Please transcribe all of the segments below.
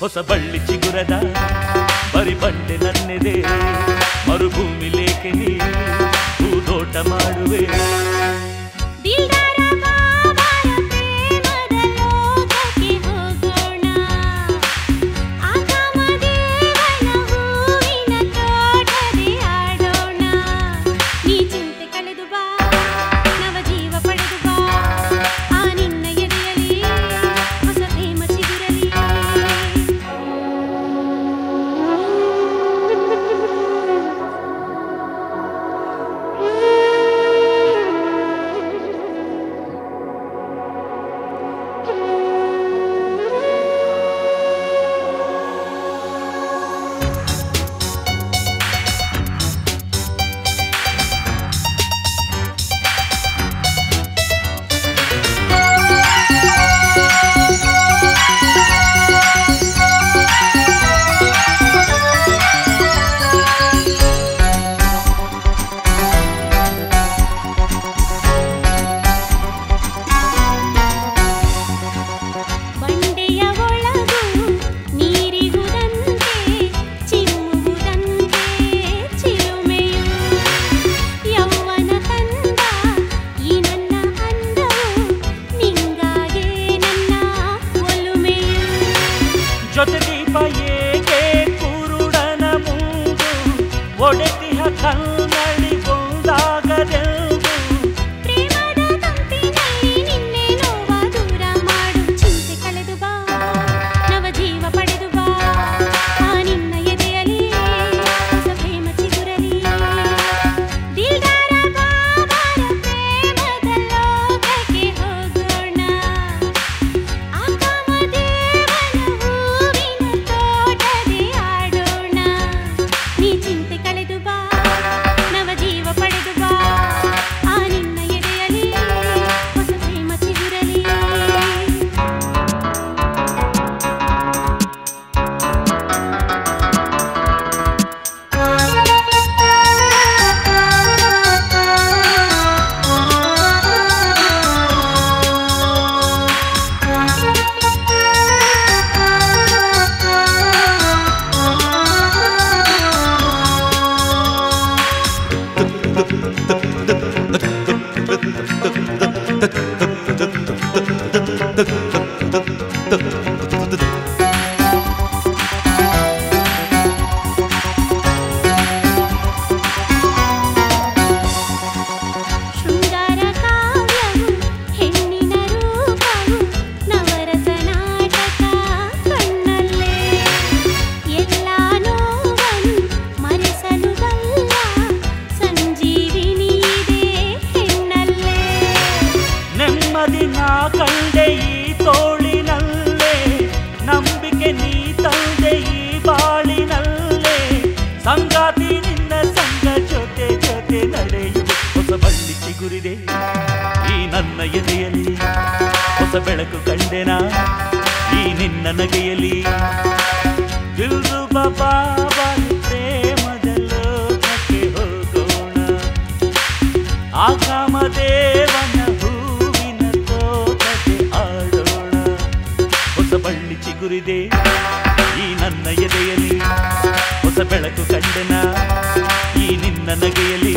ಹೊಸ ಬಳ್ಳಿ ಚಿಗುರದ ಬರಿ ಬಂಡೆ ನನ್ನೆದೆ ಮರುಭೂಮಿ ಲೇಖನಿ ಹೂದೋಟ ಮಾಡುವೆ ದಿಲ್ದಾರ ಬಾಬಾರ ಪ್ರೇಮದ ಲೋಕಕ್ಕೆ ಹೋಗೋಣ ಆ ಕಾಮದೇವನ ಹೂವಿನ ತೋಟದೆ ಆಡೋಣ ನೀ ಚಿಂತೆ ಕಳೆದು ಬಾ ನವ ಜೀವ ಪಡೆದು ಬಾ ಆ ನಿನ್ನ ಎದೆಯಲ್ಲಿ ಹೊಸ ಪ್ರೇಮ ಚಿಗುರಲಿ ಬಂಡೆಯ ಒಳಗು ನೀರಿಗುದಂತೆ ಚಿಮ್ಮುವುದಂತೆ ಚಿಲುಮೆಯು ಯೌವನ ತಂದ ಈ ನನ್ನ ಅಂದವು ನಿಂಗಾಗೆ ನನ್ನ ಒಲುಮೆಯು ಜೊತೆ ದೀಪ ಏಕೆ ಕುರುಡನ ಮೂಗು ಒಡೆತಿಹ ಕನ್ನಡಿ ಒಂದಾಗದೆಂದು ಪ್ರೇಮದ ತಂಪಿನಲ್ಲಿ ನಿನ್ನೆ ನೋವ ದೂರ ಮಾಡು ಚಿಂತೆ ಕಳೆದು ಬಾ ನವ ಜೀವ ಪಡೆದು ಬಾ ಆ ನಿನ್ನ ಎದೆಯಲ್ಲಿ ಹೊಸ ಪ್ರೇಮ ಚಿಗುರಲಿ ದಿಲ್ದಾರ ಬಾಬಾರ ಪ್ರೇಮದ ಲೋಕಕ್ಕೆ ಹೋಗೋಣ ಆ ಕಾಮದೇವನ ಹೂವಿನ ತೋಟದೆ ಆಡೋಣ ನೀ ಚಿಂತೆ ಕಳೆದು ಬಾ ನವ ಜೀವ ಪಡೆದು ಬಾ ಆ ನಿನ್ನ ಎದೆಯಲ್ಲಿ ಹೊಸ ಪ್ರೇಮ ಚಿಗುರಲಿ ಶೃಂಗಾರ ಕಾವ್ಯವು ಹೆಣ್ಣಿನ ರೂಪವು ನವರಸ ನಾಟಕ ಕಣ್ಣಲ್ಲೇ ಎಲ್ಲ ನೋವನ್ನು ಮರೆಸಲು ಬಲ್ಲ ಸಂಜೀವಿನಿ ಇದೆ ಹೆಣ್ಣಲ್ಲೇ ನೆಮ್ಮದಿ ನಾ ಕಂಡೆ ಈ ತೋಳಿನಲ್ಲೇ ನಂಬಿಕೆ ನೀ ತಂದೆ ಈ ಬಾಳಿನಲ್ಲೇ ಸಂಗಾತಿ ನಿನ್ನ ಸಂಗ ಜೊತೆ ಜೊತೆ ನಡೆಯುವ ಹೊಸ ಬಳ್ಳಿ ಚಿಗುರಿದೆ ಈ ನನ್ನ ಎದೆಯಲ್ಲಿ ಹೊಸ ಬೆಳಕು ಕಂಡೆನ ಈ ನಿನ್ನ ನಗೆಯಲ್ಲಿ ದಿಲ್ರುಬ ಬಾಬಾನ ಪ್ರೇಮದ ಲೋಕಕ್ಕೆ ಹೋಗೋಣ ಆ ಕಾಮದೇವನ ಹೂವಿನ ತೋಟಕ್ಕೆ ಆಡೋಣ ಹೊಸ ಬಳ್ಳಿ ಚಿಗುರಿದೆ ಈ ನನ್ನ ಎದೆಯಲ್ಲಿ ಹೊಸ ಬೆಳಕು ಕಂಡನ ಈ ನಿನ್ನ ನಗೆಯಲ್ಲಿ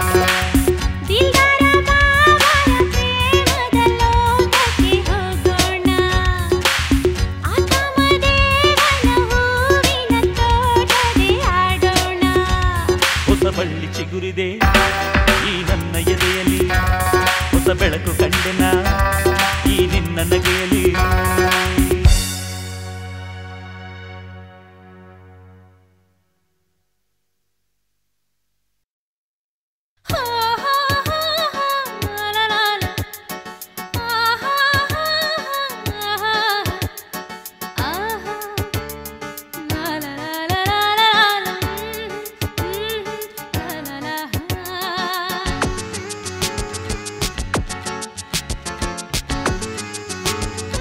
ದಿಲ್ದಾರ ಬಾಬಾರ ಪ್ರೇಮದ ಲೋಕಕ್ಕೆ ಹೋಗೋಣ ಆ ಕಾಮದೇವನ ಹೂವಿನ ತೋಟದೆ ಆಡೋಣ ಹೊಸ ಬಳ್ಳಿ ಚಿಗುರಿದೆ ಈ ನನ್ನ ಎದೆಯಲ್ಲಿ ಹೊಸ ಬೆಳಕು ಕಂಡನ ಈ ನಿನ್ನ ನಗೆಯಲ್ಲಿ ಹಾ ಹಾ ಹಾ ಹಾ ಲಾ ಲಾ ಲಾ ಆ ಹಾ ಹಾ ಹಾ ಆ ಹಾ ಲಾ ಲಾ ಲಾ ಲಾ ಲಾ ಲಾ ಲಾ ಲಾ ಲಾ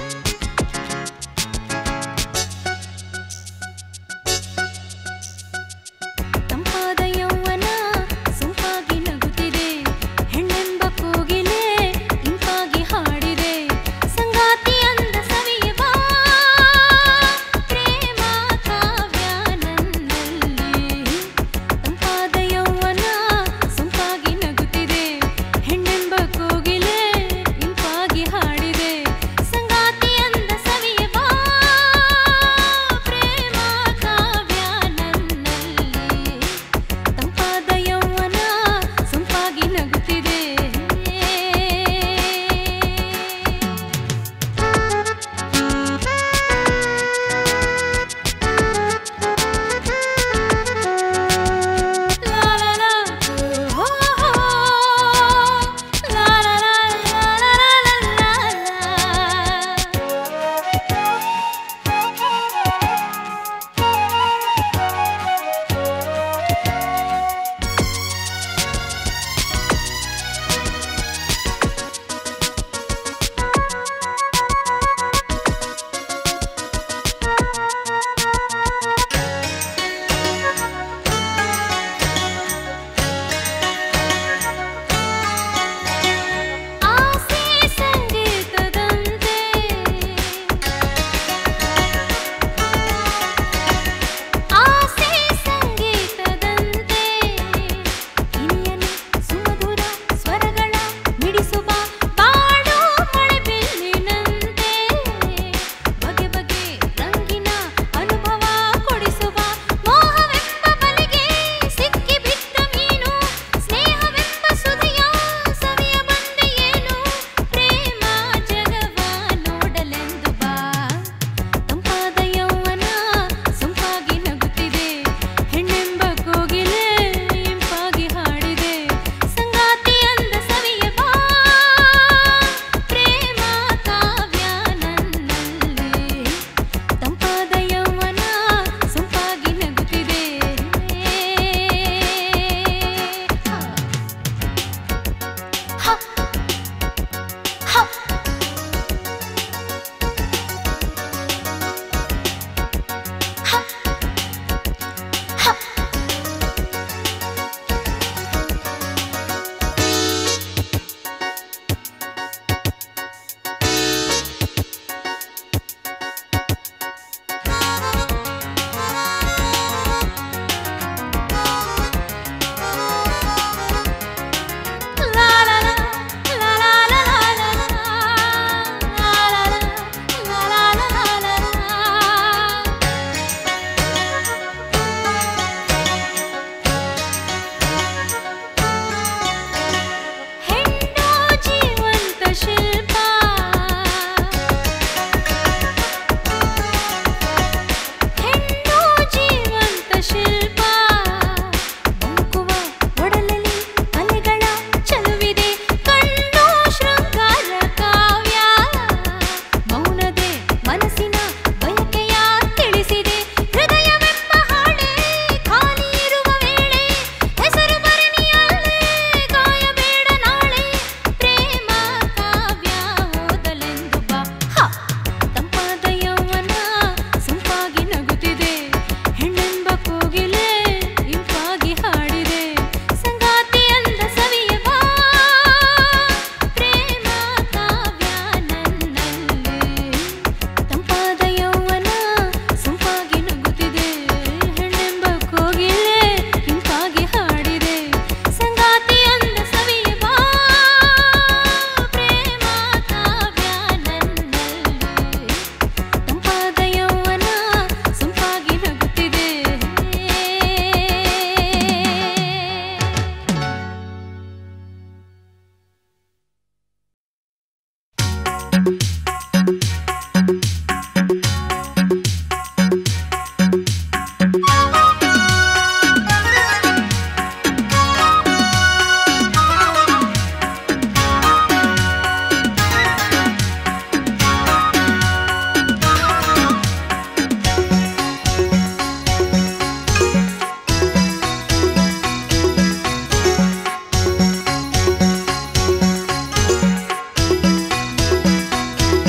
ಆ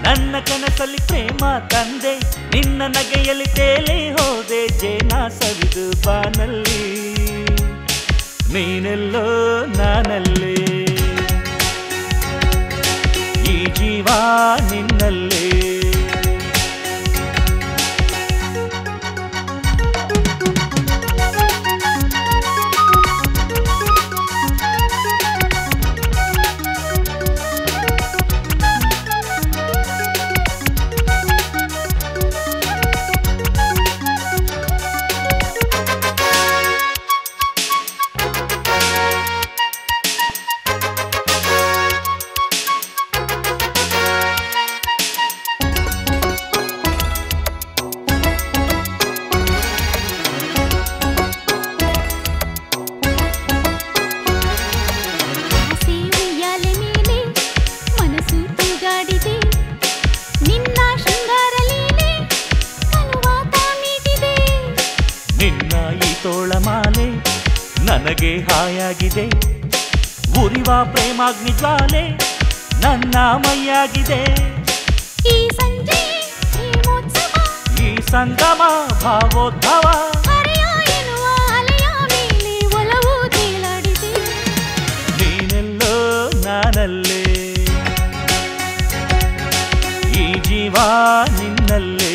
ನನ್ನ ಕನಸಲ್ಲಿ ಪ್ರೇಮ ತಂದೆ ನಿನ್ನ ನಗೆಯಲ್ಲಿ ತೇಲಿ ಹೋದೆ ಜೇನ ಸವಿದು ಬಾನಲ್ಲಿ ನೀನೆಲ್ಲೋ ನಾನಲ್ಲೇ ಈ ಜೀವ ನಿನ್ನಲ್ಲೇ ಆಸೆ ಉಯ್ಯಾಲೆ ಮೇಲೆ ಮನಸ್ಸು ತೂಗಾಡಿದೆ ನಿನ್ನ ಶೃಂಗಾರ ಲೀಲೆ ಕನುವಾತ ಮೀಟಿದೆ ನಿನ್ನ ಈ ತೋಳಮಾಲೆ ನನಗೆ ಹಾಯಾಗಿದೆ ಉರಿವ ಪ್ರೇಮಾಗ್ನಿ ಜ್ವಾಲೆ ನನ್ನ ಮೈಯಾಗಿದೆ ಈ ಸಂಜೆ ಪ್ರೇಮೋತ್ಸವ ಈ ಸಂಗಮ ಭಾವೋದ್ಭವ ಹರೆಯ ಎನ್ನುವ ಅಲೆಯ ಮೇಲೆ ಒಲವು ತೇಲಾಡಿದೆ ನೀನೆಲ್ಲೋ ನಾನಲ್ಲೇ ಈ ಜೀವ ನಿನ್ನಲ್ಲೇ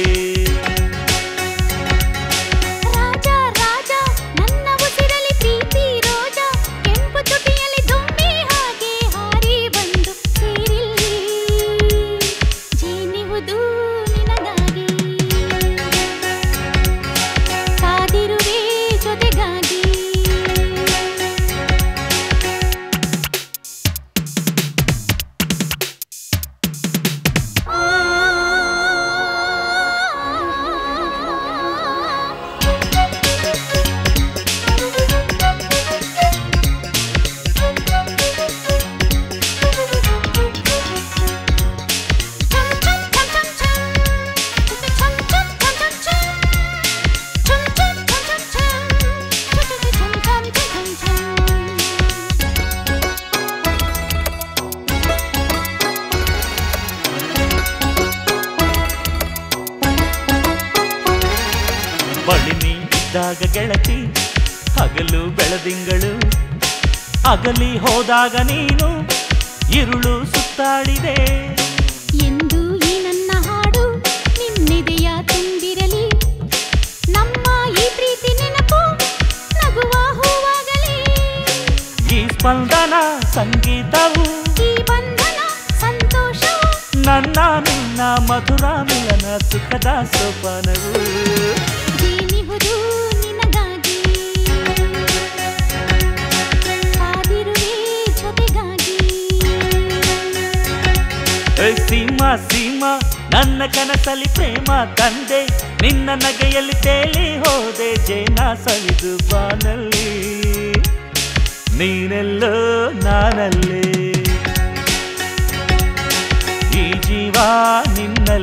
ರಾಜ ರಾಜ ನನ್ನ ಉಸಿರಲಿ ಪ್ರೀತಿ ರೋಜ ಕೆಂಪು ತುಟಿಯಲ್ಲಿ ದುಂಬಿ ಹಾಗೆ ಹಾರಿ ಬಂದು ಸೇರಿಲ್ಲಿ ಜೇನಿಹುದು ನಿನಗಾಗಿ ಕಾದಿರುವೆ ಜೊತೆಗಾಗಿ ಬಳಿ ನೀ ಇದ್ದಾಗ ಗೆಳತಿ ಹಗಲು ಬೆಳದಿಂಗಳು ಅಗಲಿ ಹೋದಾಗ ನೀನು ಇರುಳು ಸುತ್ತಾಡಿದೆ ಎಂದು ಈ ನನ್ನ ಹಾಡು ನಿನ್ನೆದೆಯ ತುಂಬಿರಲಿ ನಮ್ಮ ಈ ಪ್ರೀತಿ ನೆನಪು ನಗುವ ಹೂವಾಗಲಿ ಈ ಸ್ಪಂದನ ಸಂಗೀತವು ಈ ಬಂಧನ ಸಂತೋಷವು ನನ್ನ ನಿನ್ನ ಮಧುರ ಮಿಲನ ಸುಖದ ಸೋಪಾನವು ಜೇನಿಹುದು ನಿನಗಾಗಿ ಕಾದಿರುವೆ ಜೊತೆಗಾಗಿ ಏ ಸೀಮಾ ಸೀಮಾ ನನ್ನ ಕನಸಲ್ಲಿ ಪ್ರೇಮ ತಂದೆ ನಿನ್ನ ನಗೆಯಲ್ಲಿ ತೇಲಿ ಹೋದೆ ಜೇನ ಸವಿದು ಬಾನಲ್ಲಿ ನೀನೆಲ್ಲೋ ನಾನಲ್ಲೇ ಈ ಜೀವ ನಿನ್ನ